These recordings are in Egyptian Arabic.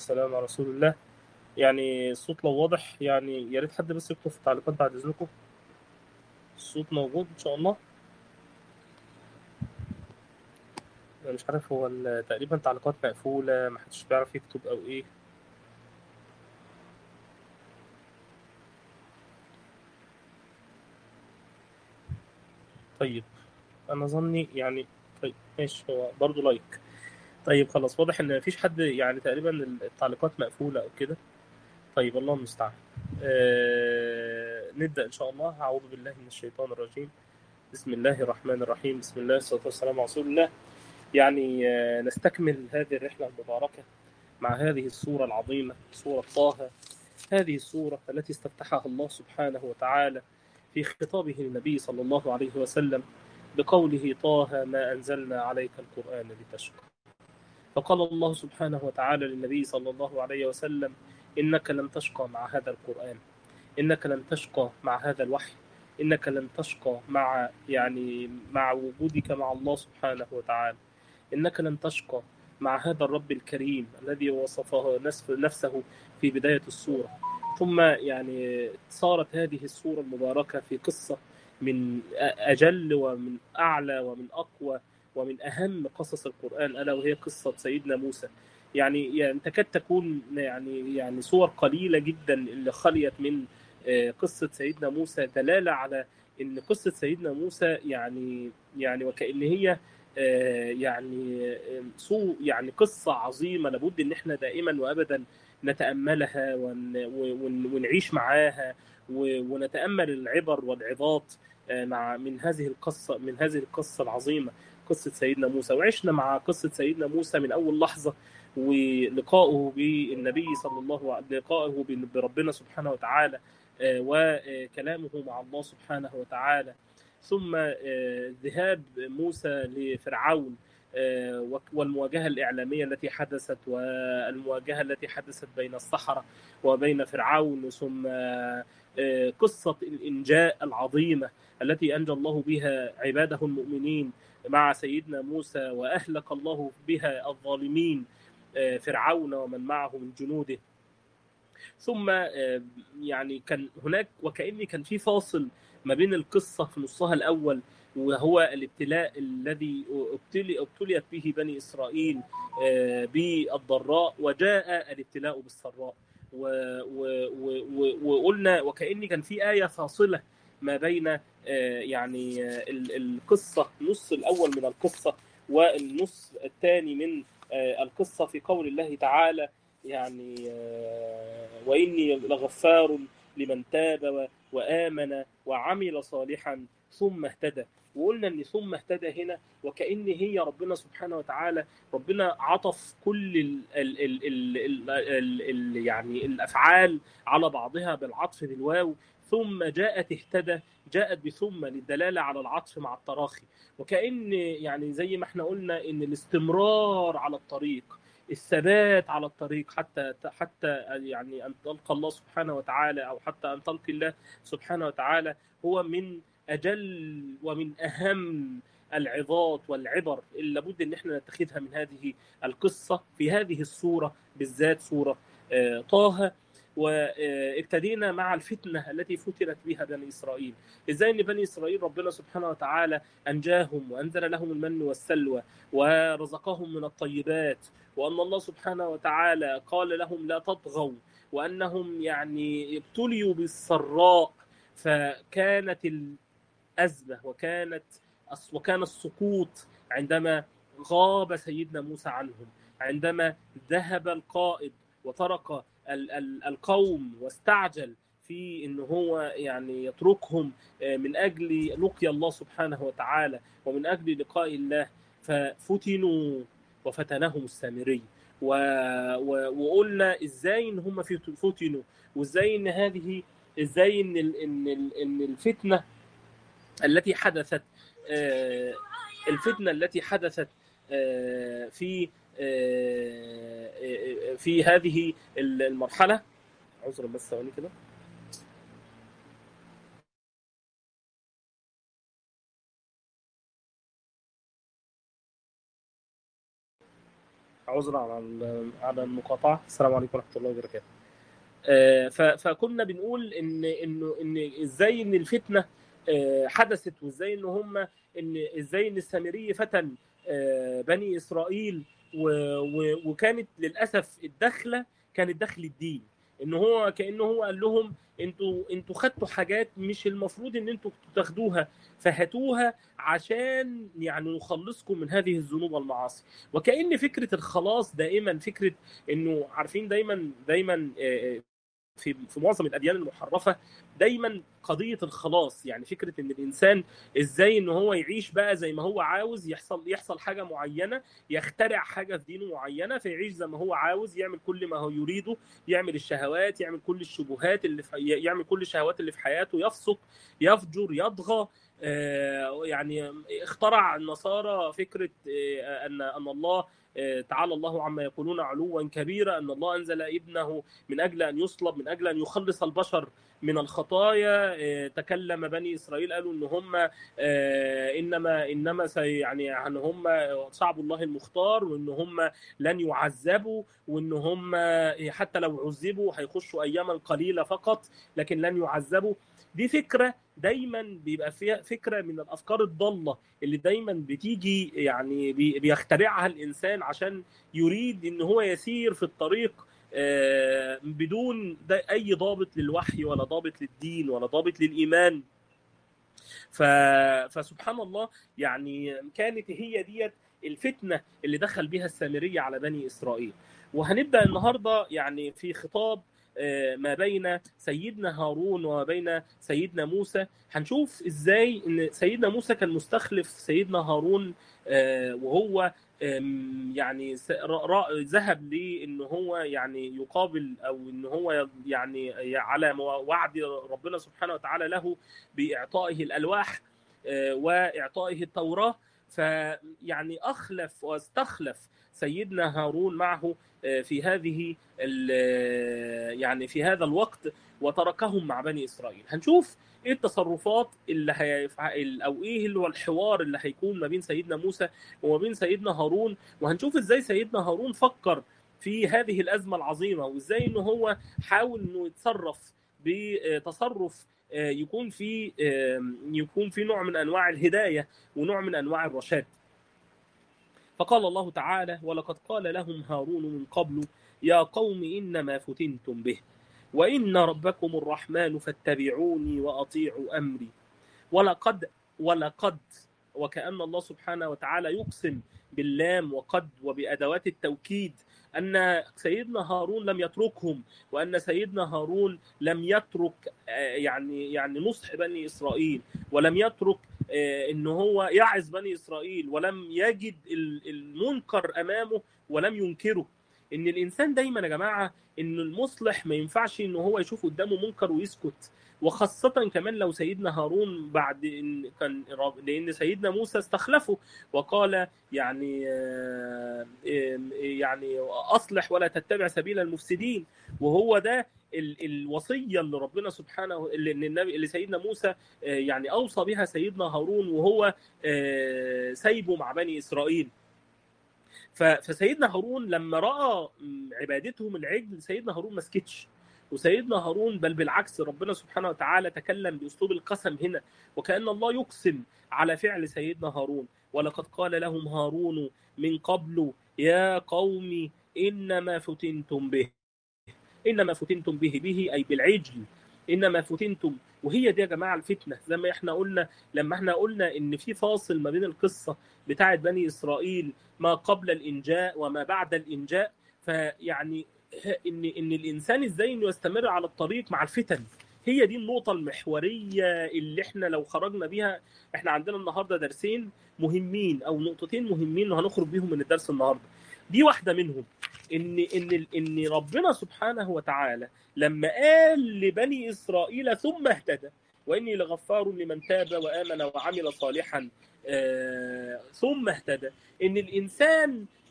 والسلام على رسول الله يعني الصوت لو واضح يعني يا ريت حد بس يكتب في التعليقات بعد اذنكم الصوت موجود ان شاء الله انا مش عارف هو ال- تقريبا تعليقات مقفولة محدش بيعرف يكتب او ايه طيب انا ظني يعني طيب ماشي هو برضه لايك طيب خلاص واضح ان مفيش حد يعني تقريبا التعليقات مقفولة او كده طيب الله المستعان آه نبدأ ان شاء الله اعوذ بالله من الشيطان الرجيم بسم الله الرحمن الرحيم بسم الله والصلاة والسلام على رسول الله يعني آه نستكمل هذه الرحلة المباركة مع هذه السورة العظيمة سورة طه هذه السورة التي استفتحها الله سبحانه وتعالى في خطابه للنبي صلى الله عليه وسلم بقوله طه ما أنزلنا عليك القرآن لتشقى فقال الله سبحانه وتعالى للنبي صلى الله عليه وسلم إنك لن تشقى مع هذا القرآن إنك لن تشقى مع هذا الوحي إنك لن تشقى مع يعني مع وجودك مع الله سبحانه وتعالى إنك لن تشقى مع هذا الرب الكريم الذي وصفه نفسه في بداية السورة ثم يعني صارت هذه السورة المباركة في قصة من أجل ومن أعلى ومن أقوى ومن أهم قصص القرآن ألا وهي قصة سيدنا موسى يعني يعني تكاد تكون يعني يعني صور قليلة جدا اللي خليت من قصة سيدنا موسى دلالة على إن قصة سيدنا موسى يعني يعني وكأن هي يعني سو يعني قصة عظيمة لابد إن إحنا دائما وأبدا نتأملها ونعيش معاها ونتأمل العبر والعظات مع من هذه القصة من هذه القصة العظيمة قصة سيدنا موسى وعشنا مع قصة سيدنا موسى من أول لحظة ولقائه بالنبي صلى الله عليه لقائه بربنا سبحانه وتعالى وكلامه مع الله سبحانه وتعالى ثم ذهاب موسى لفرعون والمواجهة الإعلامية التي حدثت والمواجهة التي حدثت بين الصحراء وبين فرعون ثم قصة الإنجاء العظيمة التي أنجى الله بها عباده المؤمنين مع سيدنا موسى وأهلك الله بها الظالمين فرعون ومن معه من جنوده ثم يعني كان هناك وكأني كان في فاصل ما بين القصة في نصها الأول وهو الابتلاء الذي ابتلي ابتليت به بني إسرائيل بالضراء وجاء الابتلاء بالسراء وقلنا وكأني كان في آية فاصلة ما بين يعني القصة نص الأول من القصة والنص الثاني من القصة في قول الله تعالى يعني وإني لغفار لمن تاب وآمن وعمل صالحا ثم اهتدى وقلنا ان ثم اهتدى هنا وكأن هي ربنا سبحانه وتعالى ربنا عطف كل ال ال ال ال ال ال ال يعني الافعال على بعضها بالعطف بالواو ثم جاءت اهتدى جاءت بثم للدلاله على العطف مع التراخي وكأن يعني زي ما احنا قلنا ان الاستمرار على الطريق الثبات على الطريق حتى حتى يعني ان تلقى الله سبحانه وتعالى او حتى ان تلقي الله سبحانه وتعالى هو من اجل ومن اهم العظات والعبر اللي لابد ان احنا نتخذها من هذه القصه في هذه السوره بالذات سوره طه وابتدينا مع الفتنه التي فتنت بها بني اسرائيل ازاي ان بني اسرائيل ربنا سبحانه وتعالى انجاهم وانزل لهم المن والسلوى ورزقهم من الطيبات وان الله سبحانه وتعالى قال لهم لا تطغوا وانهم يعني ابتليوا بالسراء فكانت الازمه وكانت وكان السقوط عندما غاب سيدنا موسى عنهم عندما ذهب القائد وترك القوم واستعجل في ان هو يعني يتركهم من اجل لقيا الله سبحانه وتعالى ومن اجل لقاء الله ففتنوا وفتنهم السامري و... و... وقلنا ازاي ان هم فتنوا وازاي ان هذه ازاي ان ال... ان ال... ان الفتنه التي حدثت الفتنه التي حدثت في في هذه المرحله عذرا بس ثواني كده عذرا على على المقاطعه السلام عليكم ورحمه الله وبركاته آه، فكنا بنقول ان انه ان ازاي ان الفتنه آه، حدثت وازاي ان هم ان ازاي ان السامري فتن آه، بني اسرائيل وكانت للاسف الدخله كانت دخل الدين ان هو كانه هو قال لهم انتوا انتوا خدتوا حاجات مش المفروض ان انتوا تاخدوها فهاتوها عشان يعني نخلصكم من هذه الذنوب والمعاصي وكأن فكرة الخلاص دائما فكرة انه عارفين دايما دايما في في معظم الاديان المحرفه دايما قضيه الخلاص يعني فكره ان الانسان ازاي ان هو يعيش بقى زي ما هو عاوز يحصل يحصل حاجه معينه يخترع حاجه في دينه معينه فيعيش زي ما هو عاوز يعمل كل ما هو يريده يعمل الشهوات يعمل كل الشبهات اللي في يعمل كل الشهوات اللي في حياته يفسق يفجر يطغى آه، يعني اخترع النصارى فكره آه، ان ان الله آه، تعالى الله عما يقولون علوا كبيرا ان الله انزل ابنه من اجل ان يصلب من اجل ان يخلص البشر من الخطايا تكلم بني اسرائيل قالوا ان هم انما انما يعني ان هم شعب الله المختار وان هم لن يعذبوا وان هم حتى لو عذبوا هيخشوا اياما قليله فقط لكن لن يعذبوا دي فكره دايما بيبقى فيها فكره من الافكار الضاله اللي دايما بتيجي يعني بيخترعها الانسان عشان يريد ان هو يسير في الطريق آه، بدون اي ضابط للوحي ولا ضابط للدين ولا ضابط للايمان ف... فسبحان الله يعني كانت هي ديت الفتنه اللي دخل بها السامريه على بني اسرائيل وهنبدا النهارده يعني في خطاب آه، ما بين سيدنا هارون وما بين سيدنا موسى هنشوف ازاي ان سيدنا موسى كان مستخلف سيدنا هارون آه، وهو يعني ذهب لان هو يعني يقابل او ان هو يعني على وعد ربنا سبحانه وتعالى له باعطائه الالواح آه، واعطائه التوراه فيعني اخلف واستخلف سيدنا هارون معه آه، في هذه آه، يعني في هذا الوقت وتركهم مع بني اسرائيل هنشوف ايه التصرفات اللي هيفعل او ايه اللي هو الحوار اللي هيكون ما بين سيدنا موسى وما بين سيدنا هارون وهنشوف ازاي سيدنا هارون فكر في هذه الازمه العظيمه وازاي ان هو حاول انه يتصرف بتصرف آه، يكون في يكون في نوع من انواع الهدايه ونوع من انواع الرشاد فقال الله تعالى ولقد قال لهم هارون من قبل يا قوم إنما فتنتم به وإن ربكم الرحمن فاتبعوني وأطيعوا أمري ولقد ولقد وكأن الله سبحانه وتعالى يقسم باللام وقد وبأدوات التوكيد أن سيدنا هارون لم يتركهم وأن سيدنا هارون لم يترك يعني يعني نصح بني إسرائيل ولم يترك آه، ان هو يعز بني اسرائيل ولم يجد المنكر امامه ولم ينكره ان الانسان دايما يا جماعه ان المصلح ما ينفعش ان هو يشوف قدامه منكر ويسكت وخاصة كمان لو سيدنا هارون بعد إن كان لأن سيدنا موسى استخلفه وقال يعني آه، يعني أصلح ولا تتبع سبيل المفسدين وهو ده الوصيه اللي ربنا سبحانه اللي النبي اللي سيدنا موسى آه، يعني اوصى بها سيدنا هارون وهو آه، سايبه مع بني اسرائيل فسيدنا هارون لما راى عبادتهم العجل سيدنا هارون ما سكتش وسيدنا هارون بل بالعكس ربنا سبحانه وتعالى تكلم باسلوب القسم هنا وكان الله يقسم على فعل سيدنا هارون ولقد قال لهم هارون من قبل يا قوم انما فتنتم به انما فتنتم به به اي بالعجل انما فتنتم وهي دي يا جماعه الفتنه زي ما احنا قلنا لما احنا قلنا ان في فاصل ما بين القصه بتاعه بني اسرائيل ما قبل الانجاء وما بعد الانجاء فيعني ان ان الانسان ازاي انه يستمر على الطريق مع الفتن هي دي النقطة المحورية اللي احنا لو خرجنا بيها احنا عندنا النهارده درسين مهمين او نقطتين مهمين وهنخرج بيهم من الدرس النهارده. دي واحدة منهم ان ان ان ربنا سبحانه وتعالى لما قال لبني اسرائيل ثم اهتدى واني لغفار لمن تاب وامن وعمل صالحا آه ثم اهتدى ان الانسان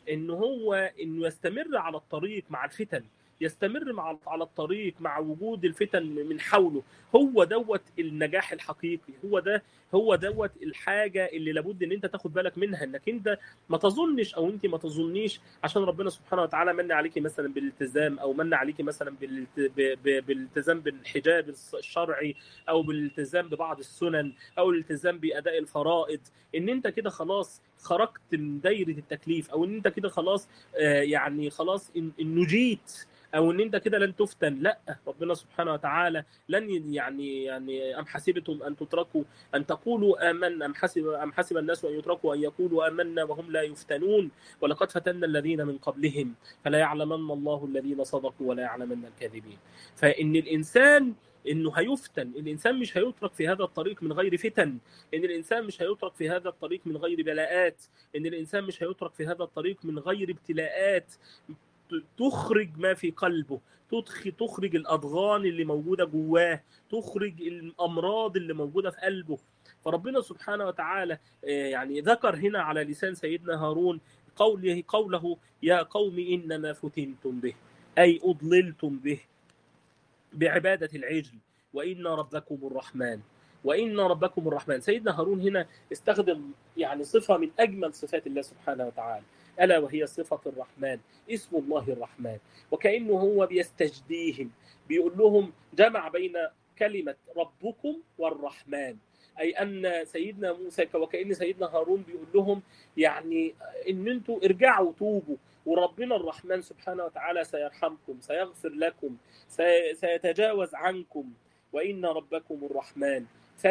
ان هو انه يستمر على الطريق مع الفتن يستمر مع على الطريق مع وجود الفتن من حوله هو دوت النجاح الحقيقي هو ده هو دوت الحاجه اللي لابد ان انت تاخد بالك منها انك انت ما تظنش او انت ما تظنيش عشان ربنا سبحانه وتعالى من عليكي مثلا بالالتزام او من عليكي مثلا بالالتزام بالحجاب الشرعي او بالالتزام ببعض السنن او الالتزام باداء الفرائض ان انت كده خلاص خرجت من دايره التكليف او ان انت كده خلاص يعني خلاص ان نجيت او ان انت كده لن تفتن لا ربنا سبحانه وتعالى لن يعني يعني ام حسبتم ان تتركوا ان تقولوا امنا ام حسب ام حسب الناس ان يتركوا ان يقولوا امنا وهم لا يفتنون ولقد فتنا الذين من قبلهم فلا يعلمن الله الذين صدقوا ولا يعلمن الكاذبين فان الانسان انه هيفتن الانسان مش هيترك في هذا الطريق من غير فتن ان الانسان مش هيترك في هذا الطريق من غير بلاءات ان الانسان مش هيترك في هذا الطريق من غير ابتلاءات تخرج ما في قلبه تخرج الاضغان اللي موجوده جواه تخرج الامراض اللي موجوده في قلبه فربنا سبحانه وتعالى يعني ذكر هنا على لسان سيدنا هارون قوله قوله يا قوم انما فتنتم به اي اضللتم به بعباده العجل وان ربكم الرحمن وان ربكم الرحمن سيدنا هارون هنا استخدم يعني صفه من اجمل صفات الله سبحانه وتعالى الا وهي صفه الرحمن اسم الله الرحمن وكانه هو بيستجديهم بيقول لهم جمع بين كلمه ربكم والرحمن اي ان سيدنا موسى وكان سيدنا هارون بيقول لهم يعني ان انتوا ارجعوا توبوا وربنا الرحمن سبحانه وتعالى سيرحمكم سيغفر لكم سيتجاوز عنكم وان ربكم الرحمن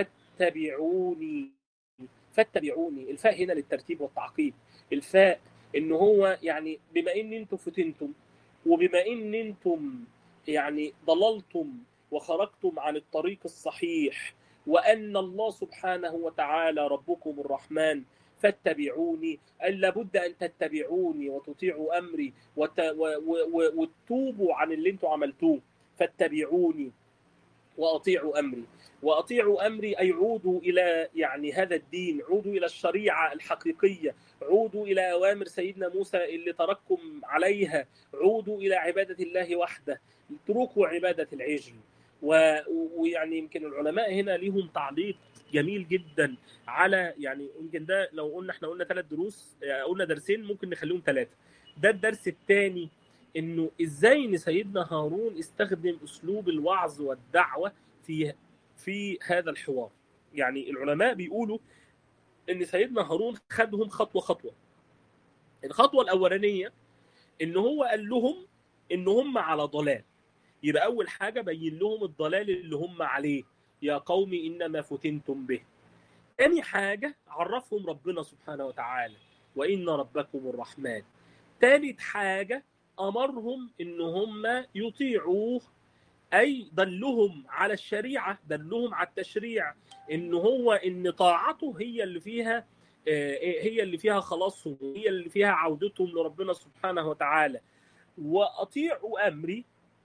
فاتبعوني فاتبعوني الفاء هنا للترتيب والتعقيب الفاء ان هو يعني بما ان انتم فتنتم وبما ان انتم يعني ضللتم وخرجتم عن الطريق الصحيح وان الله سبحانه وتعالى ربكم الرحمن فاتبعوني لابد ان تتبعوني وتطيعوا امري وت... و... و... وتتوبوا عن اللي انتم عملتوه فاتبعوني واطيعوا امري واطيعوا امري اي عودوا الى يعني هذا الدين عودوا الى الشريعه الحقيقيه عودوا الى اوامر سيدنا موسى اللي ترككم عليها عودوا الى عباده الله وحده اتركوا عباده العجل ويعني يمكن العلماء هنا ليهم تعليق جميل جدا على يعني يمكن ده لو قلنا احنا قلنا ثلاث دروس قلنا درسين ممكن نخليهم ثلاثه ده الدرس الثاني انه ازاي ان سيدنا هارون استخدم اسلوب الوعظ والدعوه في في هذا الحوار يعني العلماء بيقولوا ان سيدنا هارون خدهم خطوه خطوه الخطوه الاولانيه ان هو قال لهم ان هم على ضلال يبقى اول حاجه بين لهم الضلال اللي هم عليه يا قوم انما فتنتم به تاني حاجه عرفهم ربنا سبحانه وتعالى وان ربكم الرحمن تالت حاجه امرهم ان هم يطيعوه اي دلهم على الشريعه دلهم على التشريع ان هو ان طاعته هي اللي فيها هي اللي فيها خلاصهم هي اللي فيها عودتهم لربنا سبحانه وتعالى واطيعوا امري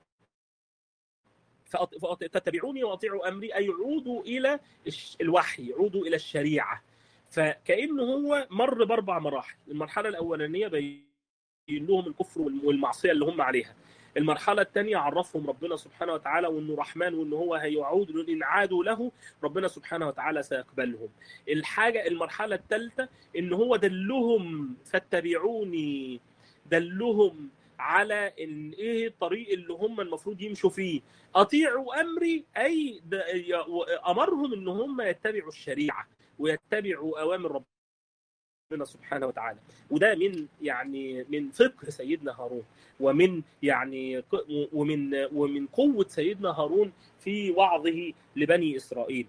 فتتبعوني واطيعوا امري اي عودوا الى الوحي عودوا الى الشريعه فكانه هو مر باربع مراحل المرحله الاولانيه بين لهم الكفر والمعصيه اللي هم عليها المرحلة الثانية عرفهم ربنا سبحانه وتعالى وانه رحمن وانه هو هيعود ان عادوا له ربنا سبحانه وتعالى سيقبلهم. الحاجة المرحلة الثالثة ان هو دلهم فاتبعوني دلهم على ايه الطريق اللي هم المفروض يمشوا فيه اطيعوا امري اي امرهم ان هم يتبعوا الشريعه ويتبعوا اوامر ربنا ربنا سبحانه وتعالى وده من يعني من فقه سيدنا هارون ومن يعني ومن ومن قوه سيدنا هارون في وعظه لبني اسرائيل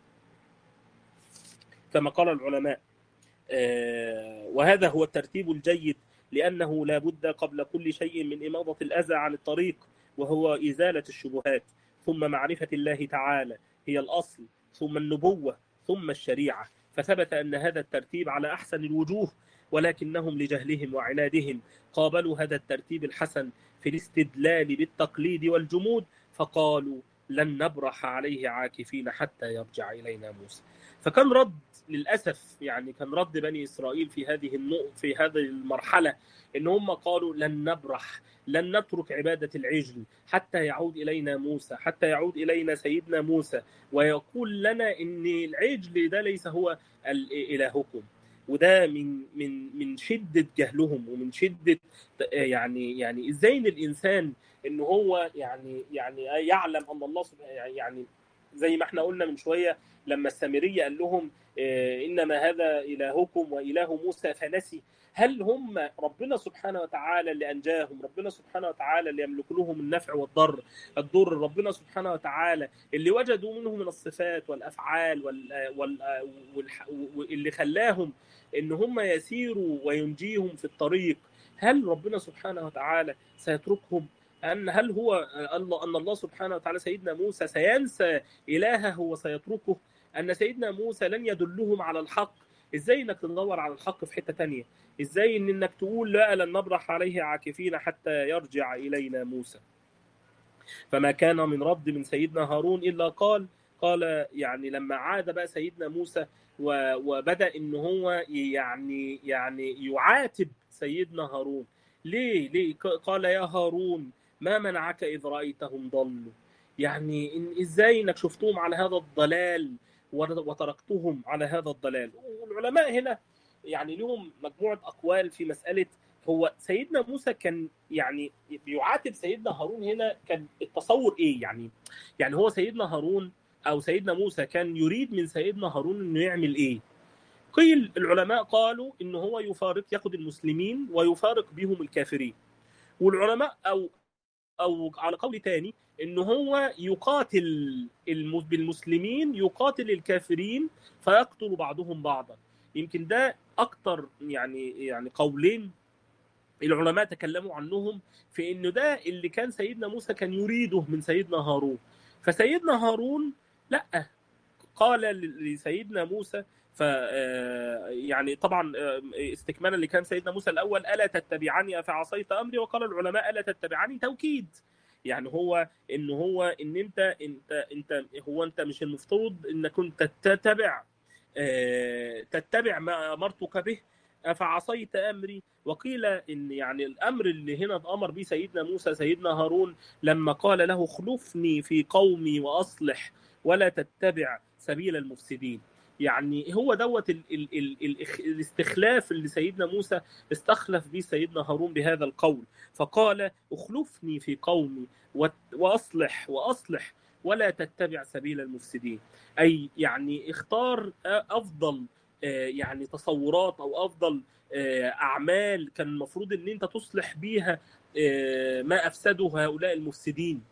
كما قال العلماء وهذا هو الترتيب الجيد لانه لا بد قبل كل شيء من اماضه الاذى عن الطريق وهو ازاله الشبهات ثم معرفه الله تعالى هي الاصل ثم النبوه ثم الشريعه فثبت ان هذا الترتيب على احسن الوجوه ولكنهم لجهلهم وعنادهم قابلوا هذا الترتيب الحسن في الاستدلال بالتقليد والجمود فقالوا لن نبرح عليه عاكفين حتى يرجع الينا موسى فكان رد للاسف يعني كان رد بني اسرائيل في هذه النق... في هذه المرحله ان هم قالوا لن نبرح لن نترك عباده العجل حتى يعود الينا موسى حتى يعود الينا سيدنا موسى ويقول لنا ان العجل ده ليس هو الهكم وده من من من شده جهلهم ومن شده يعني يعني ازاي ان الانسان ان هو يعني يعني يعلم ان الله يعني زي ما احنا قلنا من شويه لما السامريه قال لهم انما هذا الهكم واله موسى فنسي هل هم ربنا سبحانه وتعالى اللي انجاهم ربنا سبحانه وتعالى اللي يملك لهم النفع والضر الضر ربنا سبحانه وتعالى اللي وجدوا منه من الصفات والافعال وال... وال... وال... واللي خلاهم ان هم يسيروا وينجيهم في الطريق هل ربنا سبحانه وتعالى سيتركهم ان هل هو الله ان الله سبحانه وتعالى سيدنا موسى سينسى الهه وسيتركه ان سيدنا موسى لن يدلهم على الحق ازاي انك تدور على الحق في حته تانية ازاي ان انك تقول لا لن نبرح عليه عاكفين حتى يرجع الينا موسى فما كان من رد من سيدنا هارون الا قال قال يعني لما عاد بقى سيدنا موسى وبدا ان هو يعني يعني يعاتب سيدنا هارون ليه ليه قال يا هارون ما منعك اذ رايتهم ضلوا يعني إن ازاي انك شفتهم على هذا الضلال وتركتهم على هذا الضلال والعلماء هنا يعني لهم مجموعه اقوال في مساله هو سيدنا موسى كان يعني بيعاتب سيدنا هارون هنا كان التصور ايه يعني يعني هو سيدنا هارون او سيدنا موسى كان يريد من سيدنا هارون انه يعمل ايه قيل العلماء قالوا ان هو يفارق ياخذ المسلمين ويفارق بهم الكافرين والعلماء او او على قول ثاني ان هو يقاتل بالمسلمين يقاتل الكافرين فيقتل بعضهم بعضا يمكن ده اكتر يعني يعني قولين العلماء تكلموا عنهم في انه ده اللي كان سيدنا موسى كان يريده من سيدنا هارون فسيدنا هارون لا قال لسيدنا موسى ف يعني طبعا استكمالا لكلام سيدنا موسى الاول الا تتبعني افعصيت امري وقال العلماء الا تتبعني توكيد يعني هو ان هو ان انت انت انت هو انت مش المفترض انك انت تتبع تتبع ما امرتك به افعصيت امري وقيل ان يعني الامر اللي هنا امر به سيدنا موسى سيدنا هارون لما قال له خلفني في قومي واصلح ولا تتبع سبيل المفسدين يعني هو دوت ال ال ال ال الاستخلاف اللي سيدنا موسى استخلف به سيدنا هارون بهذا القول فقال اخلفني في قومي واصلح واصلح ولا تتبع سبيل المفسدين اي يعني اختار افضل يعني تصورات او افضل اعمال كان المفروض ان انت تصلح بيها ما افسده هؤلاء المفسدين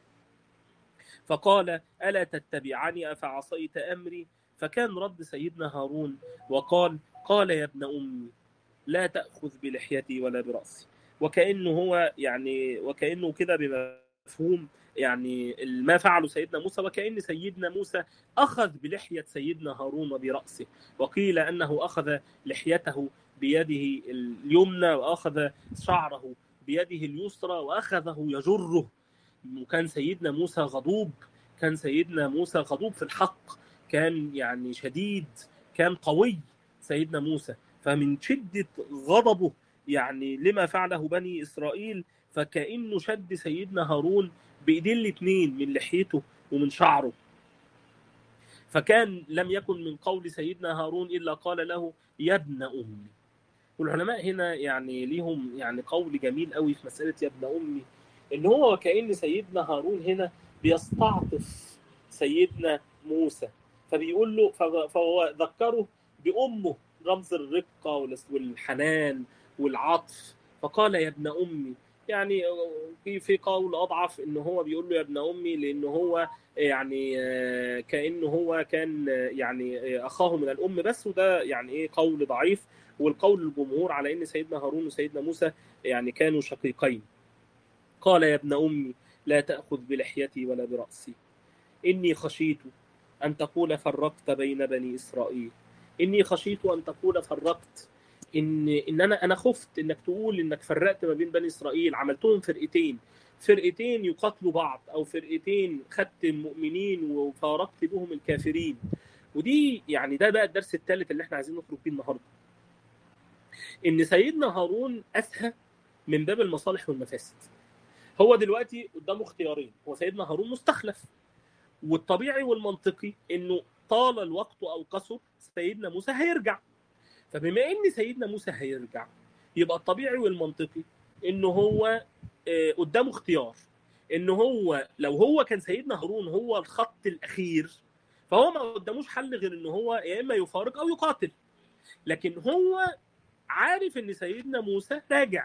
فقال الا تتبعني افعصيت امري فكان رد سيدنا هارون وقال قال يا ابن امي لا تاخذ بلحيتي ولا براسي وكانه هو يعني وكانه كده بمفهوم يعني ما فعله سيدنا موسى وكأن سيدنا موسى أخذ بلحية سيدنا هارون برأسه وقيل أنه أخذ لحيته بيده اليمنى وأخذ شعره بيده اليسرى وأخذه يجره وكان سيدنا موسى غضوب كان سيدنا موسى غضوب في الحق كان يعني شديد كان قوي سيدنا موسى فمن شدة غضبه يعني لما فعله بني إسرائيل فكأنه شد سيدنا هارون بايدين الاثنين من لحيته ومن شعره فكان لم يكن من قول سيدنا هارون الا قال له يا ابن امي والعلماء هنا يعني ليهم يعني قول جميل قوي في مساله يا ابن امي ان هو وكأن سيدنا هارون هنا بيستعطف سيدنا موسى فبيقول له فهو ذكره بامه رمز الرقه والحنان والعطف فقال يا ابن امي يعني في في قول اضعف ان هو بيقول له يا ابن امي لان هو يعني كانه هو كان يعني اخاه من الام بس وده يعني ايه قول ضعيف والقول الجمهور على ان سيدنا هارون وسيدنا موسى يعني كانوا شقيقين قال يا ابن امي لا تاخذ بلحيتي ولا براسي اني خشيت ان تقول فرقت بين بني اسرائيل اني خشيت ان تقول فرقت ان ان انا انا خفت انك تقول انك فرقت ما بين بني اسرائيل عملتهم فرقتين فرقتين يقاتلوا بعض او فرقتين خدت المؤمنين وفارقت بهم الكافرين ودي يعني ده بقى الدرس الثالث اللي احنا عايزين نخرج بيه النهارده ان سيدنا هارون اسهى من باب المصالح والمفاسد هو دلوقتي قدامه اختيارين هو سيدنا هارون مستخلف والطبيعي والمنطقي انه طال الوقت او قصر سيدنا موسى هيرجع فبما ان سيدنا موسى هيرجع يبقى الطبيعي والمنطقي انه هو آه، قدامه اختيار ان هو لو هو كان سيدنا هارون هو الخط الاخير فهو ما قداموش حل غير ان هو يا اما يفارق او يقاتل لكن هو عارف ان سيدنا موسى راجع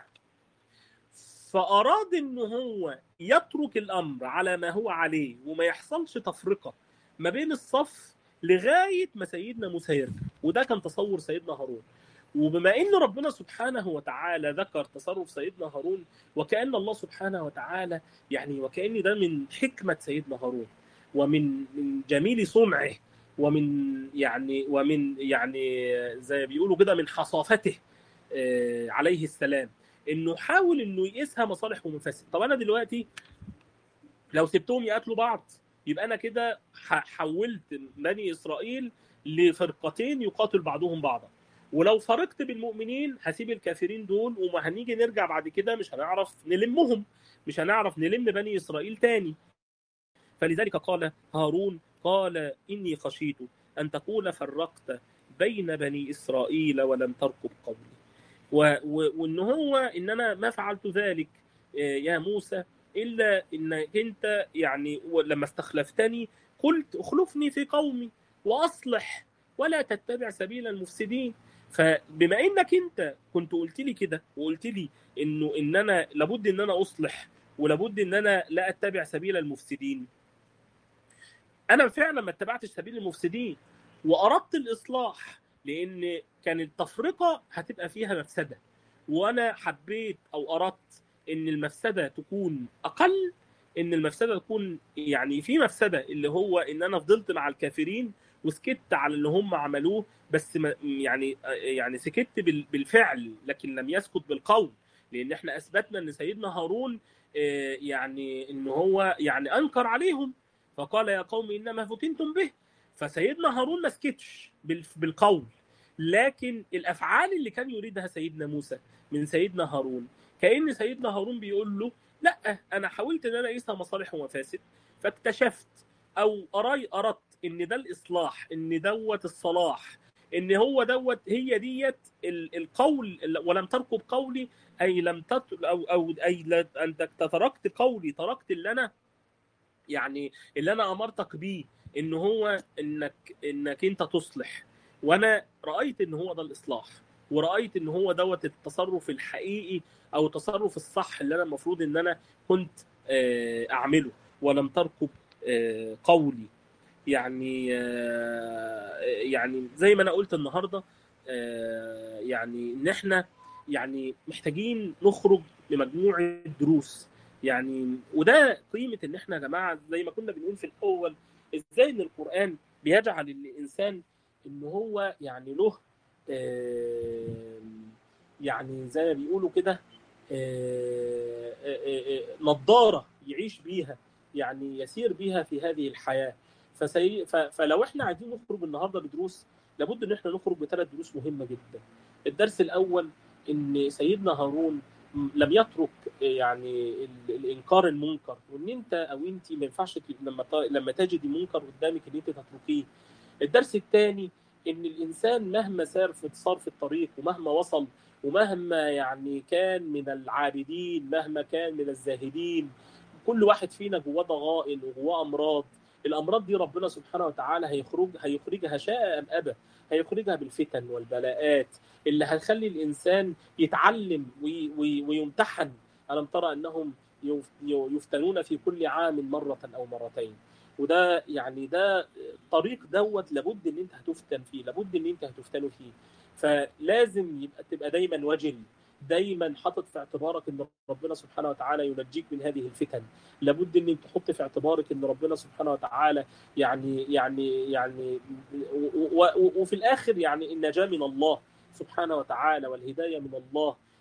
فاراد ان هو يترك الامر على ما هو عليه وما يحصلش تفرقه ما بين الصف لغايه ما سيدنا موسى يرجع وده كان تصور سيدنا هارون وبما ان ربنا سبحانه وتعالى ذكر تصرف سيدنا هارون وكان الله سبحانه وتعالى يعني وكان ده من حكمه سيدنا هارون ومن من جميل صنعه ومن يعني ومن يعني زي ما بيقولوا كده من حصافته آه، عليه السلام انه حاول انه يقيسها مصالح ومفاسد طب انا دلوقتي لو سبتهم يقاتلوا بعض يبقى انا كده ح- حولت بني اسرائيل لفرقتين يقاتل بعضهم بعضا ولو فرقت بالمؤمنين هسيب الكافرين دول وما هنيجي نرجع بعد كده مش هنعرف نلمهم مش هنعرف نلم بني اسرائيل تاني فلذلك قال هارون قال اني خشيت ان تقول فرقت بين بني اسرائيل ولم ترقب قولي و- و- وان هو ان انا ما فعلت ذلك آه، يا موسى الا انك انت يعني لما استخلفتني قلت اخلفني في قومي واصلح ولا تتبع سبيل المفسدين فبما انك انت كنت قلت لي كده وقلت لي انه ان انا لابد ان انا اصلح ولابد ان انا لا اتبع سبيل المفسدين انا فعلا ما اتبعتش سبيل المفسدين واردت الاصلاح لان كان التفرقه هتبقى فيها مفسده وانا حبيت او اردت ان المفسده تكون اقل ان المفسده تكون يعني في مفسده اللي هو ان انا فضلت مع الكافرين وسكت على اللي هم عملوه بس ما يعني يعني سكت بال- بالفعل لكن لم يسكت بالقول لان احنا اثبتنا ان سيدنا هارون آه، يعني ان هو يعني انكر عليهم فقال يا قوم انما فتنتم به فسيدنا هارون ما سكتش بال- بالقول لكن الافعال اللي كان يريدها سيدنا موسى من سيدنا هارون كان سيدنا هارون بيقول له لا انا حاولت ان انا اقيسها مصالح ومفاسد فاكتشفت او أراي اردت ان ده الاصلاح ان دوت الصلاح ان هو دوت هي ديت ال- القول ولم تركب قولي اي لم تت او او اي لا انت تركت قولي تركت اللي انا يعني اللي انا امرتك بيه ان هو انك انك انت تصلح وانا رايت ان هو ده الاصلاح ورايت ان هو دوت التصرف الحقيقي او التصرف الصح اللي انا المفروض ان انا كنت آه، اعمله ولم تركب آه، قولي يعني آه، يعني زي ما انا قلت النهارده آه، يعني ان احنا يعني محتاجين نخرج بمجموعه دروس يعني وده قيمه ان احنا يا جماعه زي ما كنا بنقول في الاول ازاي ان القران بيجعل الانسان ان هو يعني له آه، يعني زي ما بيقولوا كده آه، آه، آه، نظاره يعيش بيها يعني يسير بيها في هذه الحياه فسي... ف... فلو احنا عايزين نخرج النهارده بدروس لابد ان احنا نخرج بثلاث دروس مهمه جدا الدرس الاول ان سيدنا هارون لم يترك يعني ال- الانكار المنكر وان انت او انت ما ينفعش ت- لما ت- لما تجدي منكر قدامك ان انت تتركيه الدرس الثاني ان الانسان مهما سار في صار في الطريق ومهما وصل ومهما يعني كان من العابدين مهما كان من الزاهدين كل واحد فينا جواه ضغائن وجواه امراض الامراض دي ربنا سبحانه وتعالى هيخرج هيخرجها شاء ام ابى هيخرجها بالفتن والبلاءات اللي هتخلي الانسان يتعلم وي وي ويمتحن الم ترى انهم يف- يفتنون في كل عام مره او مرتين وده يعني ده طريق دوت لابد ان انت هتفتن فيه لابد ان انت هتفتنوا فيه فلازم يبقى تبقى دايما وجل دايما حاطط في اعتبارك ان ربنا سبحانه وتعالى ينجيك من هذه الفتن لابد ان انت تحط في اعتبارك ان ربنا سبحانه وتعالى يعني يعني يعني و- و- و- وفي الاخر يعني النجاه من الله سبحانه وتعالى والهدايه من الله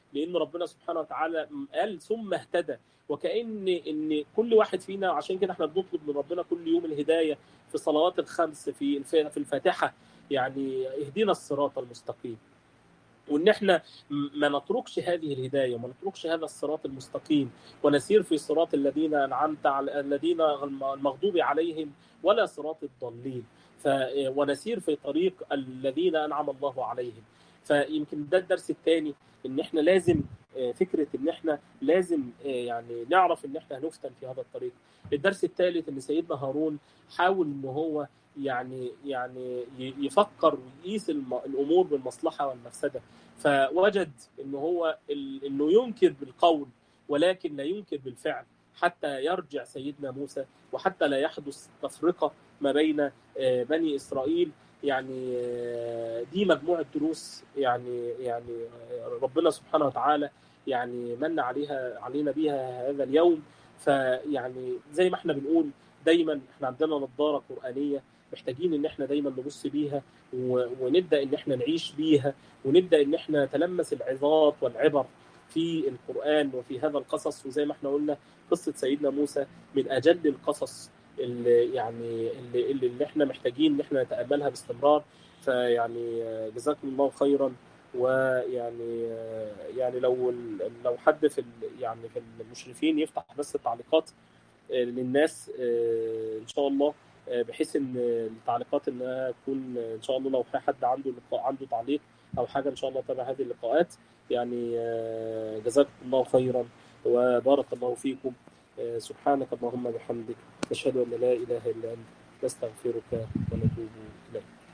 لان ربنا سبحانه وتعالى قال ثم اهتدى وكان ان كل واحد فينا عشان كده احنا بنطلب من ربنا كل يوم الهدايه في الصلوات الخمس في في الفاتحه يعني اهدنا الصراط المستقيم وان احنا ما نتركش هذه الهدايه وما نتركش هذا الصراط المستقيم ونسير في صراط الذين انعمت على الذين المغضوب عليهم ولا صراط الضالين ف ونسير في طريق الذين انعم الله عليهم فيمكن ده الدرس الثاني ان احنا لازم فكره ان احنا لازم يعني نعرف ان احنا هنفتن في هذا الطريق الدرس الثالث ان سيدنا هارون حاول ان هو يعني يعني يفكر ويقيس الامور بالمصلحه والمفسده فوجد ان هو انه ينكر بالقول ولكن لا ينكر بالفعل حتى يرجع سيدنا موسى وحتى لا يحدث تفرقه ما بين بني اسرائيل يعني دي مجموعه دروس يعني يعني ربنا سبحانه وتعالى يعني من عليها علينا بيها هذا اليوم فيعني زي ما احنا بنقول دايما احنا عندنا نظاره قرانيه محتاجين ان احنا دايما نبص بيها ونبدا ان احنا نعيش بيها ونبدا ان احنا نتلمس العظات والعبر في القران وفي هذا القصص وزي ما احنا قلنا قصه سيدنا موسى من اجل القصص اللي يعني اللي, اللي احنا محتاجين ان احنا نتاملها باستمرار فيعني جزاكم الله خيرا ويعني يعني لو لو حد في يعني في المشرفين يفتح بس التعليقات للناس ان شاء الله بحيث ان التعليقات انها تكون ان شاء الله لو في حد عنده لقاء عنده تعليق او حاجه ان شاء الله تابع هذه اللقاءات يعني جزاكم الله خيرا وبارك الله فيكم سبحانك اللهم وبحمدك نشهد ان لا اله الا انت نستغفرك ونتوب اليك